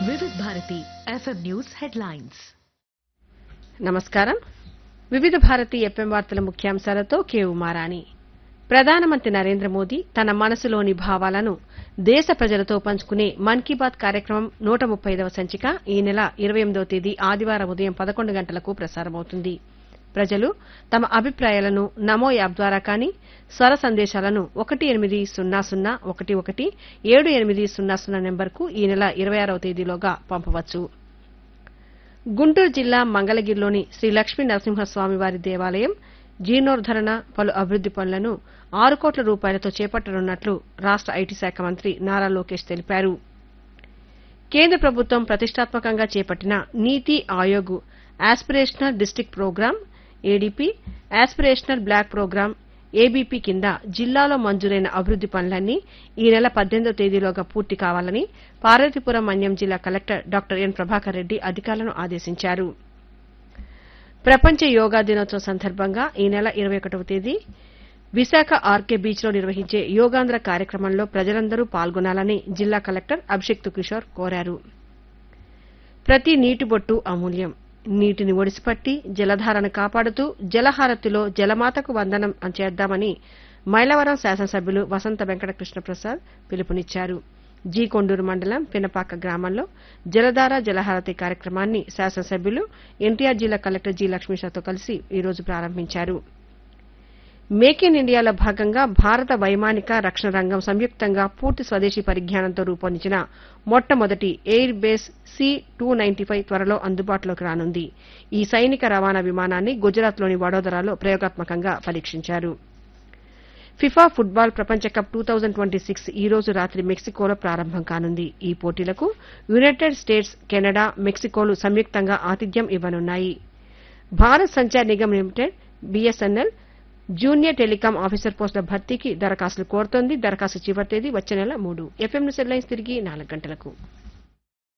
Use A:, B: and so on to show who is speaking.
A: Vividh Bharati F M news headlines
B: నమస్కారం Vividh Bharati FM వార్తల ముఖ్యాంశాలతో కే ఉమారాణి ప్రధానమంత్రి నరేంద్ర మోదీ తన మనసులోని భావాలను దేశ ప్రజలతో పంచుకునే మన్ కీ బాత్ కార్యక్రమం నూట ముప్పై ఐదవ సంచిక ఈ నెల ఇరవై ఎనిమిదవ తేదీ ఆదివారం ఉదయం పదకొండు గంటలకు ప్రసారమవుతుంది ప్రజలు తమ అభిప్రాయాలను నమో యాప్ ద్వారా కానీ స్వర సందేశాలను ఒకటి ఎనిమిది సున్నా సున్నా ఒకటి ఒకటి ఏడు ఎనిమిది సున్నా సున్నా నెంబర్కు ఈ నెల ఇరవై ఆరవ తేదీలోగా పంపవచ్చు గుంటూరు జిల్లా మంగళగిరిలోని శ్రీ లక్ష్మీ నరసింహస్వామి వారి దేవాలయం జీర్ణోద్ధరణ పలు అభివృద్ది పనులను ఆరు కోట్ల రూపాయలతో చేపట్టనున్నట్లు రాష్ట ఐటీ శాఖ మంత్రి నారా లోకేష్ తెలిపారు కేంద్ర ప్రభుత్వం ప్రతిష్టాత్మకంగా చేపట్టిన Niti Aayog aspirational district program A D P aspirational block program A B P కింద జిల్లాలో మంజూరైన అభివృద్ది పనులన్నీ ఈ నెల పద్దెనిమిదో తేదీలోగా పూర్తి కావాలని పార్వతీపురం మన్యం జిల్లా collector doctor N Prabhakar Reddy అధికారులను ఆదేశించారు ప్రపంచ యోగా దినోత్సవం సందర్భంగా ఈ నెల ఇరవై ఒకటవ తేదీ విశాఖ ఆర్కే బీచ్లో నిర్వహించే యోగాంధ్ర కార్యక్రమంలో ప్రజలందరూ పాల్గొనాలని జిల్లా కలెక్టర్ అభిషేక్ కిషోర్ కోరారు ప్రతి నీటి బొట్టు అమూల్యం నీటిని ఒడిసిపట్టి జలధారను కాపాడుతూ జలహారతిలో జలమాతకు వందనం చేద్దామని మైలవరం శాసనసభ్యులు వసంత వెంకట కృష్ణప్రసాద్ పిలుపునిచ్చారు జీ కొండూరు మండలం పినపాక గ్రామంలో జలధార జలహారతి కార్యక్రమాన్ని శాసనసభ్యులు ఎన్టీఆర్ జిల్లా కలెక్టర్ జి లక్ష్మీషాతో కలిసి ఈరోజు ప్రారంభించారు మేక్ ఇన్ ఇండియాలో భాగంగా భారత వైమానిక రక్షణ రంగం సంయుక్తంగా పూర్తి స్వదేశీ పరిజ్ఞానంతో రూపొందించిన మొట్టమొదటి air base C two ninety five త్వరలో అందుబాటులోకి రానుంది ఈ సైనిక రవాణా విమానాన్ని గుజరాత్లోని వడోదరాలో ప్రయోగాత్మకంగా పరీక్షించారు ఫిఫా ఫుట్బాల్ ప్రపంచ cup two thousand twenty six ఈ రోజు రాత్రి మెక్సికోలో ప్రారంభం కానుంది ఈ పోటీలకు యునైటెడ్ స్టేట్స్ కెనడా మెక్సికోలు సంయుక్తంగా ఆతిథ్యం ఇవ్వనున్నాయి Bharat Sanchar Nigam limited B S N L junior telecom officer పోస్టుల భర్తీకి దరఖాస్తులు కోరుతోంది దరఖాస్తు చివరి తేదీ వచ్చే నెల మూడు ఎఫ్ఎం న్యూస్ హెడ్లైన్స్ తిరిగి నాలుగు గంటలకు